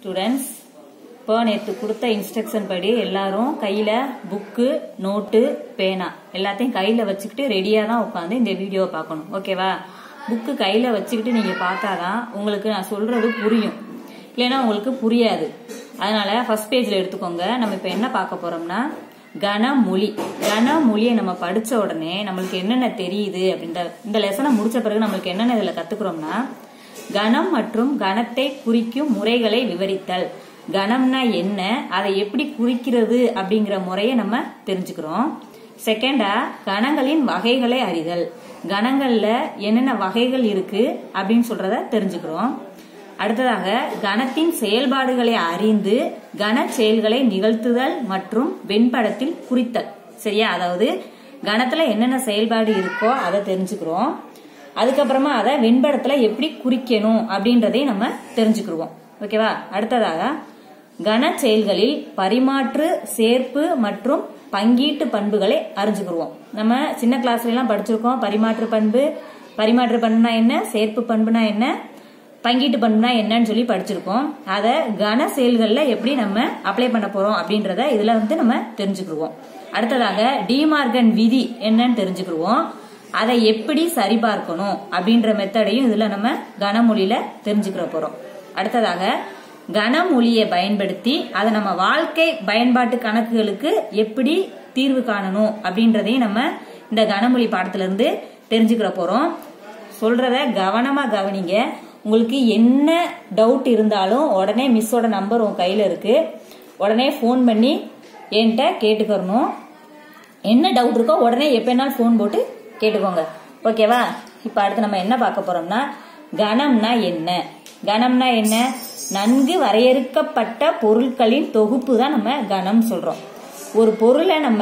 students இப்போ நேற்று கொடுத்த இன்ஸ்ட்ரக்ஷன் படி எல்லாரும் கையில புக்கு நோட்டு பேனா எல்லாத்தையும் கையில வச்சுக்கிட்டு ரெடியா தான் உட்காந்து இந்த வீடியோவை பார்க்கணும் ஓகேவா புக்கு கையில வச்சுக்கிட்டு நீங்க பார்த்தாதான் உங்களுக்கு நான் சொல்றது புரியும் இல்லைன்னா உங்களுக்கு புரியாது அதனால ஃபர்ஸ்ட் பேஜ்ல எடுத்துக்கோங்க நம்ம இப்ப என்ன பார்க்க போறோம்னா கனமொழி கனமொழியை நம்ம படிச்ச உடனே நம்மளுக்கு என்னென்ன தெரியுது அப்படின்ற இந்த லெசனை முடிச்ச பிறகு நம்மளுக்கு என்னென்ன இதுல கத்துக்கிறோம்னா கணம் மற்றும் கணத்தை குறிக்கும் முறைகளை விவரித்தல் கணம்னா என்ன அதை எப்படி குறிக்கிறது அப்படிங்கிற முறையை நம்ம தெரிஞ்சுக்கிறோம் செகண்டா கணங்களின் வகைகளை அறிதல் கணங்கள்ல என்னென்ன வகைகள் இருக்கு அப்படின்னு சொல்றத தெரிஞ்சுக்கிறோம் அடுத்ததாக கணத்தின் செயல்பாடுகளை அறிந்து கன செயல்களை நிகழ்த்துதல் மற்றும் வெண்படத்தில் குறித்தல் சரியா அதாவது கணத்துல என்னென்ன செயல்பாடு இருக்கோ அதை தெரிஞ்சுக்கிறோம் அதுக்கப்புறமா அதை வெண்படத்துல எப்படி குறிக்கணும் அப்படின்றதையும் நம்ம தெரிஞ்சுக்கிருவோம் ஓகேவா அடுத்ததாக கன செயல்களில் பரிமாற்று சேர்ப்பு மற்றும் பங்கீட்டு பண்புகளை அறிஞ்சுக்கிருவோம் நம்ம சின்ன கிளாஸ்ல எல்லாம் படிச்சிருக்கோம் பரிமாற்று பண்பு பரிமாற்று பண்புனா என்ன சேர்ப்பு பண்புனா என்ன பங்கீட்டு பண்புனா என்னன்னு சொல்லி படிச்சிருக்கோம் அதை கன செயல்கள்ல எப்படி நம்ம அப்ளை பண்ண போறோம் அப்படின்றத இதுல வந்து நம்ம தெரிஞ்சுக்கிருவோம் அடுத்ததாக டிமார்கன் விதி என்னன்னு தெரிஞ்சுக்கிருவோம் அதை எப்படி சரிபார்க்கணும் அப்படின்ற மெத்தடையும் இதுல நம்ம கனமொழியில தெரிஞ்சுக்கிற போறோம் அடுத்ததாக கனமொழியை பயன்படுத்தி அதை நம்ம வாழ்க்கை பயன்பாட்டு கணக்குகளுக்கு எப்படி தீர்வு காணணும் அப்படின்றதையும் நம்ம இந்த கனமொழி பாடத்துல இருந்து தெரிஞ்சுக்கிற போறோம் சொல்றத கவனமா கவனிங்க உங்களுக்கு என்ன டவுட் இருந்தாலும் உடனே மிஸ்ஸோட நம்பர் உன் கையில இருக்கு உடனே ஃபோன் பண்ணி என்கிட்ட கேட்டுக்கிறணும் என்ன டவுட் இருக்கோ உடனே எப்பனாலும் ஃபோன் போட்டு கேட்டுக்கோங்க ஓகேவா இப்போ அடுத்து நம்ம என்ன பார்க்க போறோம்னா கணம்னா என்ன கணம்னா என்ன நன்கு வரையறுக்கப்பட்ட பொருட்களின் தொகுப்பு தான் நம்ம கணம் சொல்றோம் ஒரு பொருளை நம்ம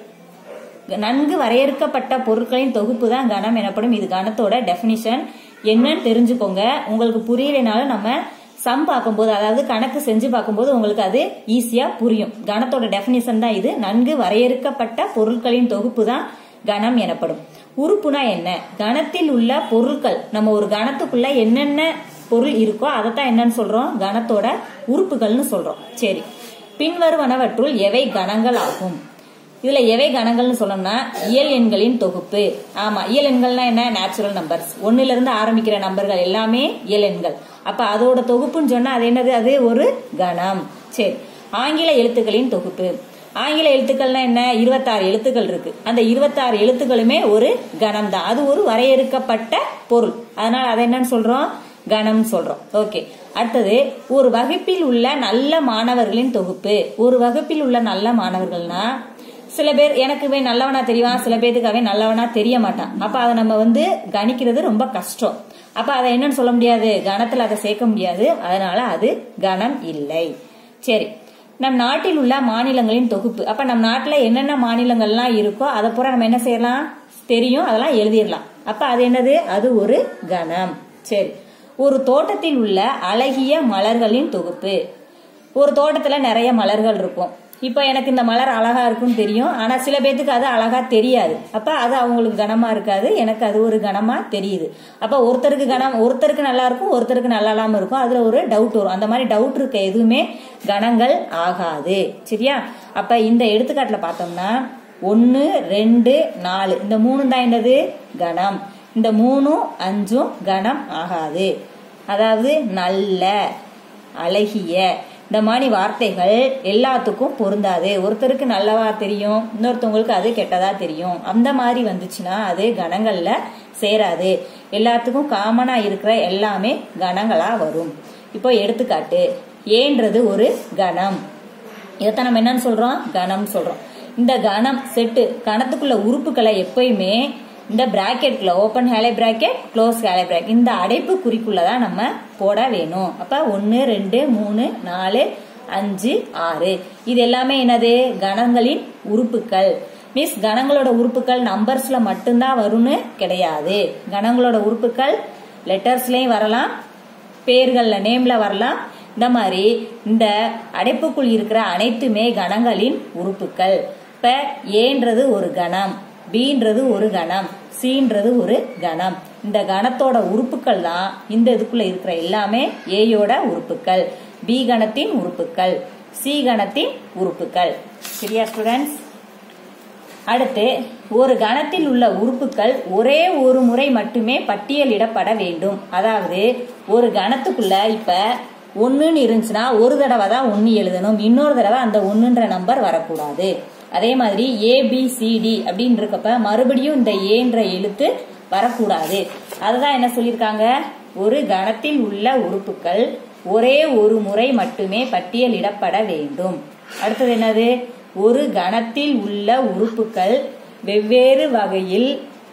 நன்கு வரையறுக்கப்பட்ட பொருட்களின் தொகுப்பு தான் கணம் எனப்படும் இது கணத்தோட டெபினிஷன் என்னன்னு தெரிஞ்சுக்கோங்க உங்களுக்கு புரியலைனாலும் நம்ம சம் பார்க்கும்போது அதாவது கணக்கு செஞ்சு பார்க்கும்போது உங்களுக்கு அது ஈஸியா புரியும் கணத்தோட டெபினிஷன் தான் இது நன்கு வரையறுக்கப்பட்ட பொருட்களின் தொகுப்பு தான் கணம் எனப்படும் உறுப்புனா என்ன கணத்தில் உள்ள பொருட்கள் நம்ம ஒரு கணத்துக்குள்ள என்னென்ன பொருள் இருக்கோ அதைத்தான் என்னன்னு சொல்றோம் கணத்தோட உறுப்புகள்னு சொல்றோம் சரி பின்வருவனவற்றுள் எவை கணங்கள் ஆகும் இதுல எவை கணங்கள்னு சொன்னோம்னா இயல் எண்களின் தொகுப்பு ஆமா இயல் எண்கள்னா என்ன நேச்சுரல் நம்பர்ஸ் ஒன்னுல இருந்து ஆரம்பிக்கிற நம்பர்கள் எல்லாமே இயல் எண்கள் அப்ப அதோட தொகுப்புன்னு சொன்னா அது என்னது அது ஒரு கணம் சரி ஆங்கில எழுத்துக்களின் தொகுப்பு ஆங்கில எழுத்துக்கள்னா என்ன இருபத்தாறு எழுத்துக்கள் இருக்கு அந்த இருபத்தாறு எழுத்துக்களுமே ஒரு கணம் தான் அது ஒரு வரையறுக்கப்பட்ட பொருள் அதனால அதை என்னன்னு சொல்றோம் கணம் சொல்றோம் ஓகே அடுத்தது ஒரு வகுப்பில் உள்ள நல்ல மாணவர்களின் தொகுப்பு ஒரு வகுப்பில் உள்ள நல்ல மாணவர்கள்னா சில பேர் எனக்கு நல்லவனா தெரியும் சில பேருக்கு அவன் நல்லவனா தெரிய மாட்டான் அப்ப அதை நம்ம வந்து கணிக்கிறது ரொம்ப கஷ்டம் அப்ப அதை என்னன்னு சொல்ல முடியாது கணத்துல அதை சேர்க்க முடியாது அதனால அது கணம் இல்லை சரி நம் நாட்டில் உள்ள மாநிலங்களின் தொகுப்பு அப்ப நம் நாட்டுல என்னென்ன மாநிலங்கள்லாம் இருக்கோ அதை பூரா நம்ம என்ன செய்யலாம் தெரியும் அதெல்லாம் எழுதிடலாம் அப்ப அது என்னது அது ஒரு கணம் சரி ஒரு தோட்டத்தில் உள்ள அழகிய மலர்களின் தொகுப்பு ஒரு தோட்டத்துல நிறைய மலர்கள் இருக்கும் இப்ப எனக்கு இந்த மலர் அழகா இருக்குன்னு தெரியும் ஆனா சில பேத்துக்கு அது அழகா தெரியாது அப்ப அது அவங்களுக்கு கனமா இருக்காது எனக்கு அது ஒரு கனமா தெரியுது அப்ப ஒருத்தருக்கு கனம் ஒருத்தருக்கு நல்லா இருக்கும் ஒருத்தருக்கு நல்லா இல்லாம இருக்கும் அதுல ஒரு டவுட் வரும் அந்த மாதிரி டவுட் இருக்க எதுவுமே கணங்கள் ஆகாது சரியா அப்ப இந்த எடுத்துக்காட்டுல பார்த்தோம்னா ஒன்னு ரெண்டு நாலு இந்த மூணு தான் என்னது கணம் இந்த மூணும் அஞ்சும் கணம் ஆகாது அதாவது நல்ல அழகிய இந்த மாதிரி வார்த்தைகள் எல்லாத்துக்கும் பொருந்தாது ஒருத்தருக்கு நல்லவா தெரியும் இன்னொருத்தவங்களுக்கு அது கெட்டதா தெரியும் அந்த மாதிரி வந்துச்சுன்னா அது கணங்கள்ல சேராது எல்லாத்துக்கும் காமனா இருக்கிற எல்லாமே கணங்களா வரும் இப்போ எடுத்துக்காட்டு ஏன்றது ஒரு கணம் இதைத்தான் நம்ம என்னன்னு சொல்றோம் கணம் சொல்றோம் இந்த கணம் செட்டு கணத்துக்குள்ள உறுப்புகளை எப்பயுமே இந்த பிராக்கெட்ல ஓப்பன் ஹேலை பிராக்கெட் க்ளோஸ் ஹேலை பிராக்கெட் இந்த அடைப்பு குறிக்குள்ளதான் நம்ம போட வேணும் அப்ப ஒன்னு ரெண்டு மூணு நாலு அஞ்சு ஆறு இது எல்லாமே என்னது கணங்களின் உறுப்புகள் மீன்ஸ் கணங்களோட உறுப்புகள் நம்பர்ஸ்ல மட்டும்தான் வரும்னு கிடையாது கணங்களோட உறுப்புகள் லெட்டர்ஸ்லயும் வரலாம் பேர்கள்ல நேம்ல வரலாம் இந்த மாதிரி இந்த அடைப்புக்குள் இருக்கிற அனைத்துமே கணங்களின் உறுப்புகள் இப்ப ஏன்றது ஒரு கணம் பீன்றது ஒரு கணம் சீன்றது ஒரு கணம் இந்த கணத்தோட உறுப்புகள் தான் இந்த இதுக்குள்ள இருக்கிற எல்லாமே ஏயோட உறுப்புகள் பி கணத்தின் உறுப்புகள் சி கணத்தின் உறுப்புகள் சரியா ஸ்டூடெண்ட்ஸ் அடுத்து ஒரு கணத்தில் உள்ள உறுப்புகள் ஒரே ஒரு முறை மட்டுமே பட்டியலிடப்பட வேண்டும் அதாவது ஒரு கணத்துக்குள்ள இப்ப ஒன்னுன்னு இருந்துச்சுன்னா ஒரு தடவை தான் ஒன்னு எழுதணும் இன்னொரு தடவை அந்த ஒன்னுன்ற நம்பர் வரக்கூடாது அதே மாதிரி ஏ பி சி டி அப்படின்னு இருக்கப்ப மறுபடியும் இந்த ஏன்ற எழுத்து வரக்கூடாது அதுதான் என்ன சொல்லியிருக்காங்க ஒரு கணத்தில் உள்ள உறுப்புகள் ஒரே ஒரு முறை மட்டுமே பட்டியலிடப்பட வேண்டும் அடுத்தது என்னது ஒரு கணத்தில் உள்ள உறுப்புகள் வெவ்வேறு வகையில்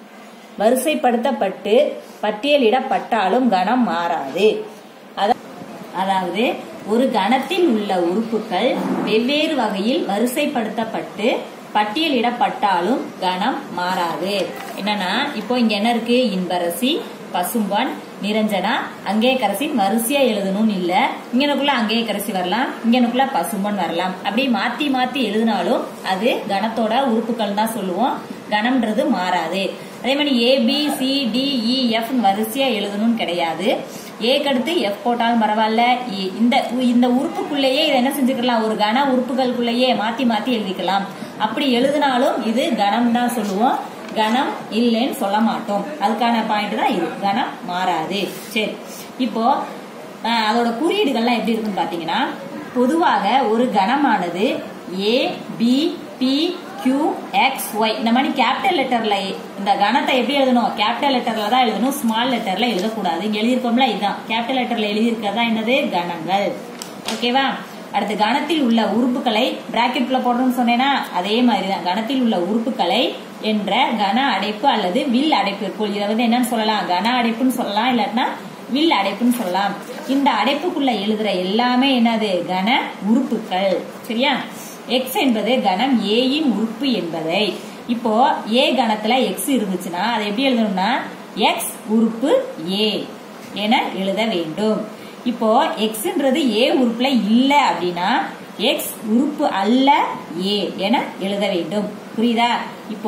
வரிசைப்படுத்தப்பட்டு பட்டியலிடப்பட்டாலும் கணம் மாறாது அத- அதாவது ஒரு கணத்தில் உள்ள உறுப்புகள் வெவ்வேறு வகையில் வரிசைப்படுத்தப்பட்டு பட்டியலிடப்பட்டாலும் கணம் மாறாது என்னன்னா இப்போ இங்க என்ன இருக்கு இன்பரசி பசும்பொன் நிரஞ்சனா அங்கே கரசி வரிசையா எழுதணும்னு இல்ல இங்கனுக்குள்ள அங்கே கரசி வரலாம் இங்கனுக்குள்ள பசும்பொன் வரலாம் அப்படி மாத்தி மாத்தி எழுதினாலும் அது கணத்தோட உறுப்புகள் தான் சொல்லுவோம் கணம்ன்றது மாறாது அதே மாதிரி A B C D E F வரிசையா எழுதணும்னு கிடையாது ஏக்கு அடுத்து எஃப் போட்டாலும் பரவாயில்ல இ- இந்த இந்த உறுப்புக்குள்ளேயே இதை என்ன செஞ்சுக்கலாம் ஒரு கன உறுப்புகளுக்குள்ளேயே மாத்தி மாத்தி எழுதிக்கலாம் அப்படி எழுதினாலும் இது கணம் தான் சொல்லுவோம் கணம் இல்லைன்னு சொல்ல மாட்டோம் அதுக்கான பாயிண்ட் தான் இது கணம் மாறாது சரி இப்போ அஹ், அதோட குறியீடுகள்லாம் எப்படி இருக்குன்னு பாத்தீங்கன்னா பொதுவாக ஒரு கணமானது A B P Q X Y இந்த மாதிரி கேபிட்டல் லெட்டர்ல இந்த கணத்தை எப்படி எழுதணும் கேபிட்டல் லெட்டர்ல தான் எழுதணும் ஸ்மால் லெட்டர்ல எழுதக்கூடாது இங்க எழுதியிருக்கோம்ல இதுதான் கேபிட்டல் லெட்டர்ல எழுதியிருக்கிறதா என்னது கணங்கள் ஓகேவா அடுத்து கணத்தில் உள்ள உறுப்புகளை பிராக்கெட்ல போடுறோம்னு சொன்னேன்னா அதே மாதிரி தான் கணத்தில் உள்ள உறுப்புகளை என்ற கன அடைப்பு அல்லது வில் அடைப்பிற்குள் இதை வந்து என்னன்னு சொல்லலாம் கன அடைப்புன்னு சொல்லலாம் இல்லாட்டினா வில் அடைப்புன்னு சொல்லலாம் இந்த அடைப்புக்குள்ள எழுதுற எல்லாமே என்னது கன உறுப்புகள் சரியா எக்ஸ் என்பது கணம் ஏயின் உறுப்பு என்பதை இப்போ ஏ கணத்துல எக்ஸ் இருந்துச்சுன்னா அதை எப்படி எழுதணும்னா எக்ஸ் உறுப்பு ஏ என எழுத வேண்டும் இப்போ எக்ஸ்ன்றது ஏ உறுப்புல இல்ல அப்படின்னா எக்ஸ் உறுப்பு அல்ல ஏ என எழுத வேண்டும் புரியுதா இப்போ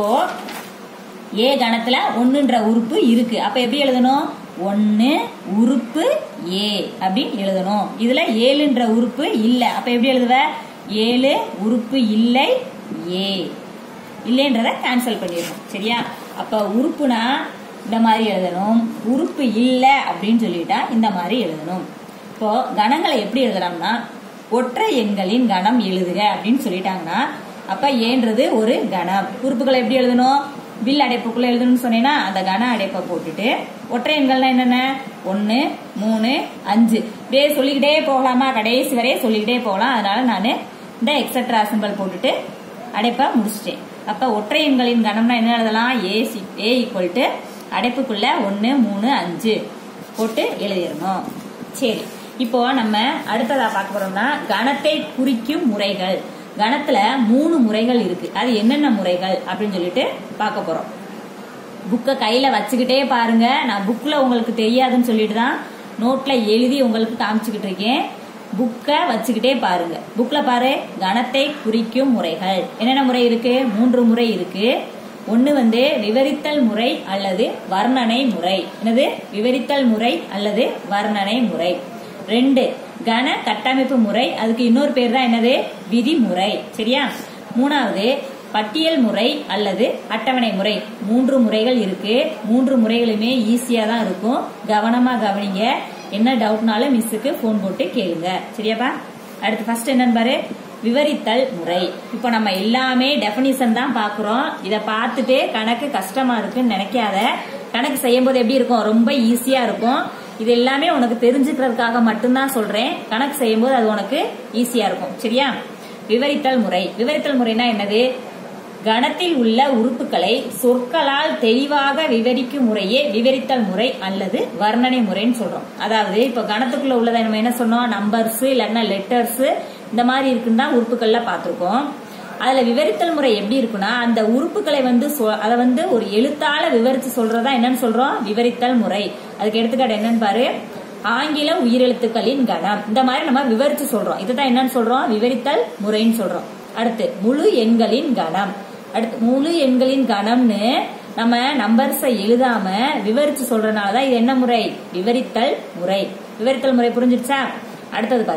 ஏ கணத்துல ஒண்ணுன்ற உறுப்பு இருக்கு அப்ப எப்படி எழுதணும் ஒன்னு உறுப்பு ஏ அப்படின்னு எழுதணும் இதுல ஏழுன்ற உறுப்பு இல்ல அப்ப எப்படி எழுதுவ ஏழு உறுப்பு இல்லை ஏ இல்லைன்றத கேன்சல் பண்ணிடணும் சரியா அப்ப உறுப்புனா இந்த மாதிரி எழுதணும் உறுப்பு இல்லை அப்படின்னு சொல்லிட்டா இந்த மாதிரி எழுதணும் இப்போ கணங்களை எப்படி எழுதலாம்னா ஒற்றை எண்களின் கணம் எழுதுக அப்படின்னு சொல்லிட்டாங்கன்னா அப்ப ஏன்றது ஒரு கணம் உறுப்புகளை எப்படி எழுதணும் வில் அடைப்புக்குள்ள எழுதணும்னு சொன்னேன்னா அந்த கன அடைப்பை போட்டுட்டு ஒற்றை எண்கள்னா என்னென்ன ஒன்னு மூணு அஞ்சு இப்படியே சொல்லிக்கிட்டே போகலாமா கடைசி வரையே சொல்லிக்கிட்டே போகலாம் அதனால நான் இந்த எக்ஸட்ரா சிம்பல் போட்டுட்டு அடைப்பை முடிச்சிட்டேன் அப்ப ஒற்றை எண்களின் கணம்னா என்ன எழுதலாம் A C A equal to அடைப்புக்குள்ள ஒன்னு மூணு அஞ்சு போட்டு எழுதிடணும் சரி இப்போ நம்ம அடுத்ததா பார்க்க போறோம்னா கணத்தை குறிக்கும் முறைகள் கணத்துல மூணு முறைகள் இருக்கு அது என்னென்ன முறைகள் அப்படின்னு சொல்லிட்டு பார்க்க போறோம் புக்கை கையில வச்சுக்கிட்டே பாருங்க நான் புக்ல உங்களுக்கு தெரியாதுன்னு சொல்லிட்டு தான் நோட்ல எழுதி உங்களுக்கு காமிச்சுக்கிட்டு இருக்கேன் புக்கை வச்சுக்கிட்டே பாருங்க புக்ல பாரு கணத்தை குறிக்கும் முறைகள் என்னென்ன முறை இருக்கு மூன்று முறை இருக்கு ஒன்னு வந்து விவரித்தல் முறை அல்லது வர்ணனை முறை என்னது விவரித்தல் முறை அல்லது வர்ணனை முறை ரெண்டு கன கட்டமைப்பு முறை அதுக்கு இன்னொரு பேர் தான் என்னது விதிமுறை சரியா மூணாவது பட்டியல் முறை அல்லது அட்டவணை முறை மூன்று முறைகள் இருக்கு மூன்று முறைகளுமே ஈஸியா தான் இருக்கும் கவனமா கவனிங்க என்ன டவுட்னாலும் மிஸ்ஸுக்கு ஃபோன் போட்டு கேளுங்க சரியாப்பா அடுத்து ஃபர்ஸ்ட் என்னன்னு பாரு விவரித்தல் முறை இப்போ நம்ம எல்லாமே டெஃபினிஷன் தான் பாக்குறோம் இதை பார்த்துட்டு கணக்கு கஷ்டமா இருக்குன்னு நினைக்காத கணக்கு செய்யும் போது எப்படி இருக்கும் ரொம்ப ஈஸியா இருக்கும் இது எல்லாமே உனக்கு தெரிஞ்சுக்கிறதுக்காக மட்டும்தான் சொல்றேன் கணக்கு செய்யும் போது அது உனக்கு ஈஸியா இருக்கும் சரியா விவரித்தல் முறை விவரித்தல் முறைனா என்னது கணத்தில் உள்ள உறுப்புகளை சொற்களால் தெளிவாக விவரிக்கும் முறையே விவரித்தல் முறை அல்லது வர்ணனை முறைன்னு சொல்றோம் அதாவது இப்ப கணத்துக்குள்ள உள்ளதை நம்ம என்ன சொன்னோம் நம்பர்ஸ் இல்லைன்னா லெட்டர்ஸ் இந்த மாதிரி இருக்குன்னு தான் உறுப்புகள்ல பார்த்திருக்கோம் அதுல விவரித்தல் முறை எப்படி இருக்குன்னா அந்த உறுப்புகளை வந்து சொ- அதை வந்து ஒரு எழுத்தால விவரிச்சு சொல்றதா என்னன்னு சொல்றோம் விவரித்தல் முறை அதுக்கு எடுத்துக்காட்டு என்னன்னு பாரு ஆங்கில உயிரெழுத்துக்களின் கணம் இந்த மாதிரி நம்ம விவரிச்சு சொல்றோம் இதுதான் என்னன்னு சொல்றோம் விவரித்தல் முறைன்னு சொல்றோம் அடுத்து முழு எண்களின் கணம் அடுத்து முழு எண்களின் கணம்னு நம்ம நம்பர்ஸை எழுதாம விவரிச்சு சொல்றதுனாலதான் இது என்ன முறை விவரித்தல் முறை விவரித்தல் முறை புரிஞ்சிடுச்சா அடுத்தது பாரு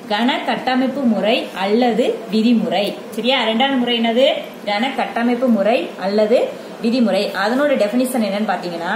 கன கட்டமைப்பு முறை அல்லது விதிமுறை சரியா ரெண்டாவது முறை என்னது கன கட்டமைப்பு முறை அல்லது விதிமுறை அதனோட டெபினிஷன் என்னன்னு பாத்தீங்கன்னா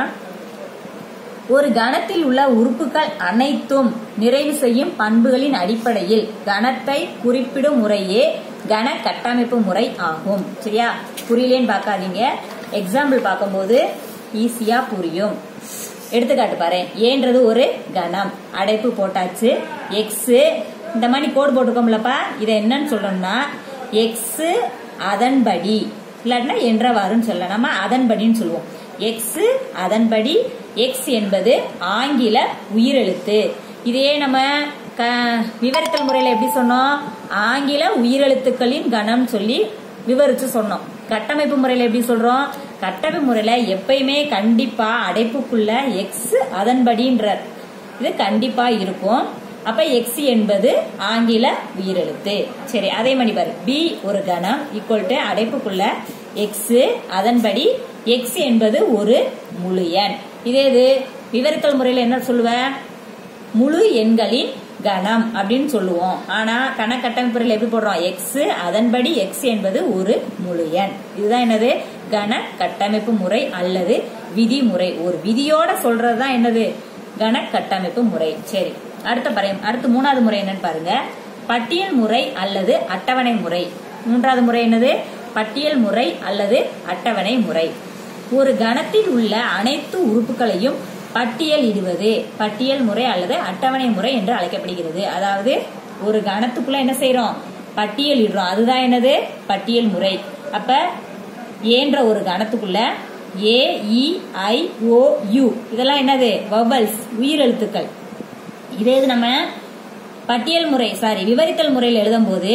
ஒரு கணத்தில் உள்ள உறுப்புகள் அனைத்தும் நிறைவு செய்யும் பண்புகளின் அடிப்படையில் கணத்தை குறிப்பிடும் முறையே கன கட்டமைப்பு முறை ஆகும் சரியா புரியலேன்னு பார்க்காதீங்க எக்ஸாம்பிள் பார்க்கும்போது ஈஸியா புரியும் எடுத்துக்காட்டு பாரு ஏன்றது ஒரு கணம் அடைப்பு போட்டாச்சு எக்ஸ் இந்த மாதிரி கோடு போட்டுக்கோம்லப்பா இதை என்னன்னு சொல்றோம்னா எக்ஸ் அதன்படி இல்லாட்டினா என்றவாறுன்னு சொல்லலாம் நம்ம அதன்படின்னு சொல்லுவோம் எக்ஸ் அதன்படி எக்ஸ் என்பது ஆங்கில உயிரெழுத்து இதே நம்ம க விவரித்தல் முறையில எப்படி சொன்னோம் ஆங்கில உயிரெழுத்துக்களின் கணம் சொல்லி விவரிச்சு சொன்னோம் கட்டமைப்பு முறையில எப்படி சொல்றோம் கட்டமைப்பு முறையில எப்பயுமே கண்டிப்பா அடைப்புக்குள்ள எக்ஸ் அதன்படின்றார் இது கண்டிப்பா இருக்கும் அப்ப எக்ஸ் என்பது ஆங்கில உயிரெழுத்து சரி அதே மாதிரி பாரு பி ஒரு கணம் ஈக்குவல் டு அடைப்புக்குள்ள எக்ஸ் அதன்படி எக்ஸ் என்பது ஒரு முழு எண் இதே இது விவரித்தல் முறையில என்ன சொல்லுவ முழு எண்களின் கணம் அப்படின்னு சொல்லுவோம் ஆனா கணக்கட்டமைப்புறையில் எப்படி போடுறோம் எக்ஸ் அதன்படி எக்ஸ் என்பது ஒரு முழு எண் இதுதான் என்னது கன கட்டமைப்பு முறை அல்லது விதிமுறை ஒரு விதியோட சொல்றதுதான் என்னது கன கட்டமைப்பு முறை சரி அடுத்த பறை அடுத்து மூணாவது முறை என்னன்னு பாருங்க பட்டியல் முறை அல்லது அட்டவணை முறை மூன்றாவது முறை என்னது பட்டியல் முறை அல்லது அட்டவணை முறை ஒரு கணத்தில் உள்ள அனைத்து உறுப்புகளையும் பட்டியல் இடுவது பட்டியல் முறை அல்லது அட்டவணை முறை என்று அழைக்கப்படுகிறது அதாவது ஒரு கணத்துக்குள்ள என்ன செய்யறோம் பட்டியல் இடுறோம் அதுதான் என்னது பட்டியல் முறை அப்ப ஏன்ற ஒரு கணத்துக்குள்ள ஏ இ ஐ ஓ யு இதெல்லாம் என்னது வவல்ஸ் உயிரெழுத்துக்கள் இதே இது நம்ம பட்டியல் முறை சாரி விவரித்தல் முறையில் எழுதும் போது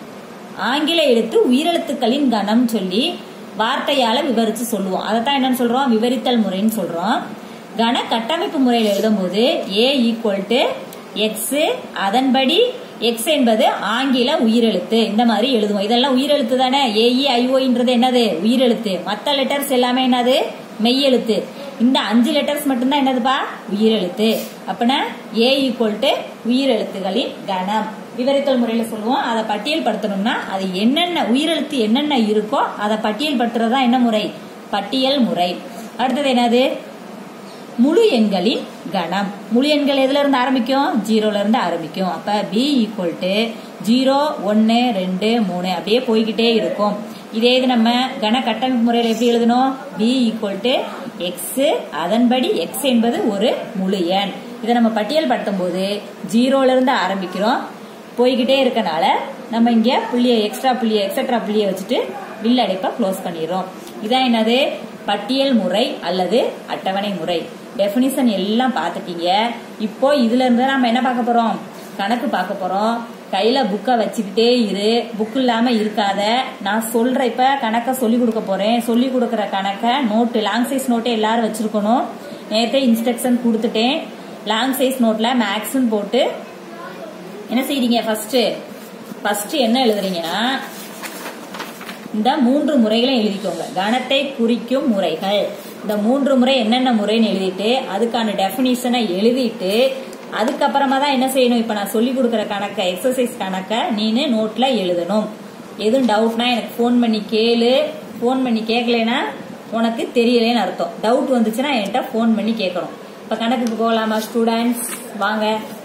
ஆங்கில எழுத்து உயிரெழுத்துக்களின் கணம் சொல்லி வார்த்தையால விவரிச்சு சொல்லுவோம் அதைத்தான் என்னன்னு சொல்றோம் விவரித்தல் முறைன்னு சொல்றோம் கன கட்டமைப்பு முறையில் எழுதும் போது ஏ ஈக்குவல் டு எக்ஸ் அதன்படி எக்ஸ் என்பது ஆங்கில உயிரெழுத்து இந்த மாதிரி எழுதுவோம் இதெல்லாம் உயிரெழுத்து தானே ஏஇ ஐஓன்றது என்னது உயிரெழுத்து மற்ற லெட்டர்ஸ் எல்லாமே என்னது மெய்யெழுத்து இந்த அஞ்சு லெட்டர்ஸ் மட்டும்தான் என்னதுப்பா உயிரெழுத்து அப்படின்னா ஏ ஈக்குவல் டு உயிரெழுத்துகளின் கணம் விவரித்தல் முறையில சொல்லுவோம் அதை பட்டியல் படுத்தணும்னா அது என்னென்ன உயிரெழுத்து என்னென்ன இருக்கோ அதை பட்டியல் படுத்துறதா என்ன முறை பட்டியல் முறை அடுத்தது என்னது முழு எண்களின் கணம் முழு எண்கள் எதுல இருந்து ஆரம்பிக்கும் ஜீரோல இருந்து ஆரம்பிக்கும் அப்ப பி ஈக்குவல் டு ஜீரோ ஒன்னு ரெண்டு மூணு அப்படியே போய்கிட்டே இருக்கும் இதே இது நம்ம கன கட்டமைப்பு முறையில் எப்படி எழுதணும் பி ஈக்குவல் டு எக்ஸ் அதன்படி எக்ஸ் என்பது ஒரு முழு எண் இதை நம்ம பட்டியல் படுத்தும் போது ஜீரோல இருந்து ஆரம்பிக்கிறோம் போய்கிட்டே இருக்கனால நம்ம இங்க புள்ளிய எக்ஸ்ட்ரா புள்ளிய எக்ஸட்ரா புள்ளிய வச்சுட்டு வில் அடைப்பை க்ளோஸ் பண்ணிடுறோம் இதான் என்னது பட்டியல் முறை அல்லது அட்டவணை முறை டெபினிஷன் எல்லாம் பார்த்துட்டீங்க இப்போ இதுல இருந்து நம்ம என்ன பார்க்க போறோம் கணக்கு பார்க்க போறோம் கையில புக்கை வச்சுக்கிட்டே இரு புக் இல்லாம இருக்காத நான் சொல்ற இப்ப கணக்கை சொல்லி கொடுக்க போறேன் சொல்லி கொடுக்கற கணக்கை நோட்டு லாங் சைஸ் நோட்டை எல்லாரும் வச்சிருக்கணும் நேரத்தை இன்ஸ்ட்ரக்ஷன் கொடுத்துட்டேன் லாங் சைஸ் நோட்ல மேக்ஸ்ன்னு போட்டு என்ன செய்றீங்க ஃபர்ஸ்ட் ஃபர்ஸ்ட் என்ன எழுதுறீங்கன்னா இந்த மூன்று முறைகளை எழுதிக்கோங்க கணத்தை குறிக்கும் முறைகள் இந்த மூன்று முறை என்னென்ன முறைன்னு எழுதிட்டு அதுக்கான டெபினிஷனை எழுதிட்டு அதுக்கப்புறமா தான் என்ன செய்யணும் இப்ப நான் சொல்லி கொடுக்குற கணக்கை எக்ஸசைஸ் கணக்கை நீனு நோட்ல எழுதணும் எதுவும் டவுட்னா எனக்கு ஃபோன் பண்ணி கேளு ஃபோன் பண்ணி கேட்கலைன்னா உனக்கு தெரியலேன்னு அர்த்தம் டவுட் வந்துச்சுன்னா என்கிட்ட ஃபோன் பண்ணி கேட்கணும் இப்ப கணக்குக்கு போகலாமா ஸ்டூடெண்ட்ஸ் வாங்க